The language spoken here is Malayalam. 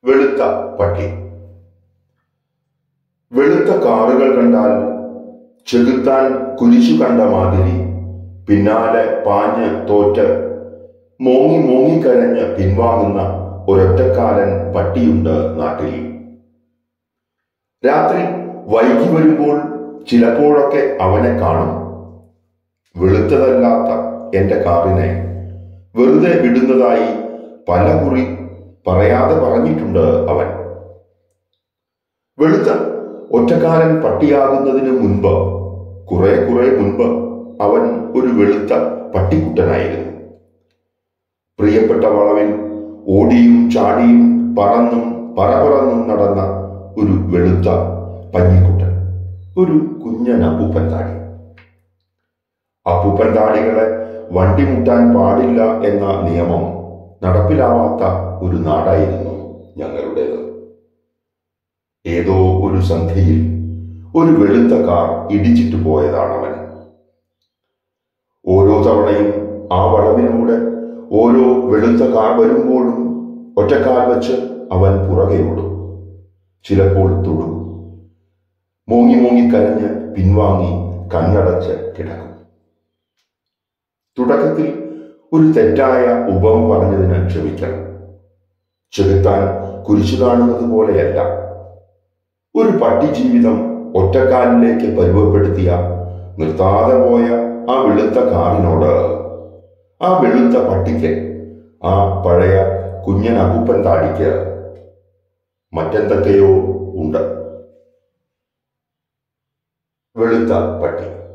വെളുത്ത പട്ടി വെളുത്ത കാറുകൾ കണ്ടാൽ ചെകുത്താൻ കുരിശു കണ്ട മാതിരി പിന്നാലെ പാഞ്ഞ് തോറ്റ് മോങ്ങി മോങ്ങിക്കരഞ്ഞ് പിൻവാങ്ങുന്ന ഒരൊറ്റക്കാരൻ പട്ടിയുണ്ട് നാട്ടിൽ രാത്രി വൈകി വരുമ്പോൾ ചിലപ്പോഴൊക്കെ അവനെ കാണും വെളുത്തതല്ലാത്ത എന്റെ കാറിനെ വെറുതെ വിടുന്നതായി പല കുറി പറയാതെ പറഞ്ഞിട്ടുണ്ട് അവൻ വെളുത്ത ഒറ്റക്കാരൻ പട്ടിയാകുന്നതിന് മുൻപ് കുറെ കുറെ മുൻപ് അവൻ ഒരു വെളുത്ത പട്ടിക്കുട്ടനായിരുന്നു പ്രിയപ്പെട്ട വളവിൽ ഓടിയും ചാടിയും പറന്നും പറപറന്നും നടന്ന ഒരു വെളുത്ത പഞ്ഞിക്കുട്ടൻ ഒരു കുഞ്ഞൻ അപ്പൂപ്പൻ താടി അപ്പൂപ്പൻ താടികളെ വണ്ടി മുട്ടാൻ പാടില്ല എന്ന നിയമം നടപ്പിലാവാത്ത ഒരു നാടായിരുന്നു ഞങ്ങളുടേത് ഏതോ ഒരു സന്ധിയിൽ ഒരു വെളുത്ത കാർ ഇടിച്ചിട്ട് പോയതാണവൻ ഓരോ തവണയും ആ വളവിലൂടെ ഓരോ വെളുത്ത കാർ വരുമ്പോഴും ഒറ്റക്കാൽ വെച്ച് അവൻ പുറകെ ഓടും ചിലപ്പോൾ തൊടും മോങ്ങി മോങ്ങി കരഞ്ഞ് പിൻവാങ്ങി കണ്ണടച്ച് കിടക്കും തുടക്കത്തിൽ ഒരു തെറ്റായ ഉപമ പറഞ്ഞതിന് ക്ഷമിക്കണം ചെകുത്താൻ കുരിശു കാണുന്നത് പോലെയല്ല ഒരു പട്ടി ജീവിതം ഒറ്റക്കാലിലേക്ക് പരുവപ്പെടുത്തിയ നിർത്താതെ പോയ ആ വെളുത്ത കാറിനോട് ആ വെളുത്ത പട്ടിക്ക് ആ പഴയ കുഞ്ഞൻ അപ്പൂപ്പൻ താടിക്ക് മറ്റെന്തൊക്കെയോ ഉണ്ട് വെളുത്ത പട്ടി